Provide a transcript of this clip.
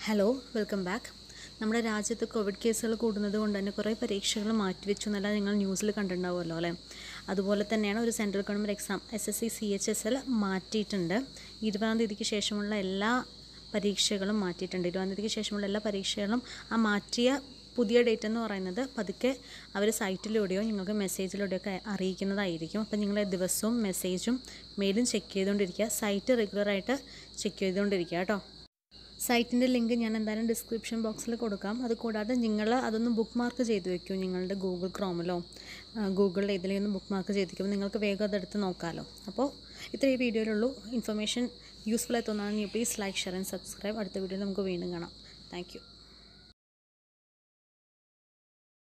hello welcome back നമ്മുടെ രാജ്യത്ത് Covid കേസുകൾ കൂടുന്നത് കൊണ്ട് തന്നെ കുറേ പരീക്ഷകൾ മാറ്റിവെച്ചു എന്നല്ല നിങ്ങൾ ന്യൂസിൽ കണ്ടിട്ടുണ്ടാവുമല്ലോ അല്ലേ അതുപോലെ തന്നെയാണ് ഒരു central government exam S S C C H S L മാറ്റിയിട്ടുണ്ട് ഇരുപതാം തീയതിക്ക് ശേഷമുള്ള എല്ലാ പരീക്ഷകളും മാറ്റിയിട്ടുണ്ട് ഇരുപതാം തീയതിക്ക് ശേഷമുള്ള എല്ലാ പരീക്ഷകളും ആ മാറ്റിയ പുതിയ ഡേറ്റ് എന്ന് പറയുന്നത് പതുക്കെ അവർ സൈറ്റിലൂടെയോ നിങ്ങൾക്ക് മെസ്സേജിലൂടെയോ ഒക്കെ അറിയിക്കുന്നതായിരിക്കും അപ്പം നിങ്ങൾ ദിവസവും മെസ്സേജും മെയിലും ചെക്ക് ചെയ്തുകൊണ്ടിരിക്കുക സൈറ്റ് റെഗുലറായിട്ട് ചെക്ക് ചെയ്തുകൊണ്ടിരിക്കുക കേട്ടോ സൈറ്റിൻ്റെ ലിങ്ക് ഞാൻ എന്തായാലും ഡിസ്ക്രിപ്ഷൻ ബോക്സിൽ കൊടുക്കാം അത് കൂടാതെ നിങ്ങൾ അതൊന്ന് ബുക്ക് മാർക്ക് ചെയ്ത് വെക്കൂ നിങ്ങളുടെ ഗൂഗിൾ ക്രോമിലോ ഗൂഗിളിൽ ഏതിലെങ്കിലും ബുക്ക് മാർക്ക് ചെയ്ത് വയ്ക്കുമ്പോൾ നിങ്ങൾക്ക് വേഗം അതെടുത്ത് നോക്കാമല്ലോ അപ്പോൾ ഇത്രയും വീഡിയോയിലുള്ളൂ ഇൻഫർമേഷൻ യൂസ്ഫുൾ ആയി തോന്നുകയാണെങ്കിൽ please like share and subscribe അടുത്ത വീഡിയോയിൽ നമുക്ക് വീണ്ടും കാണാം താങ്ക്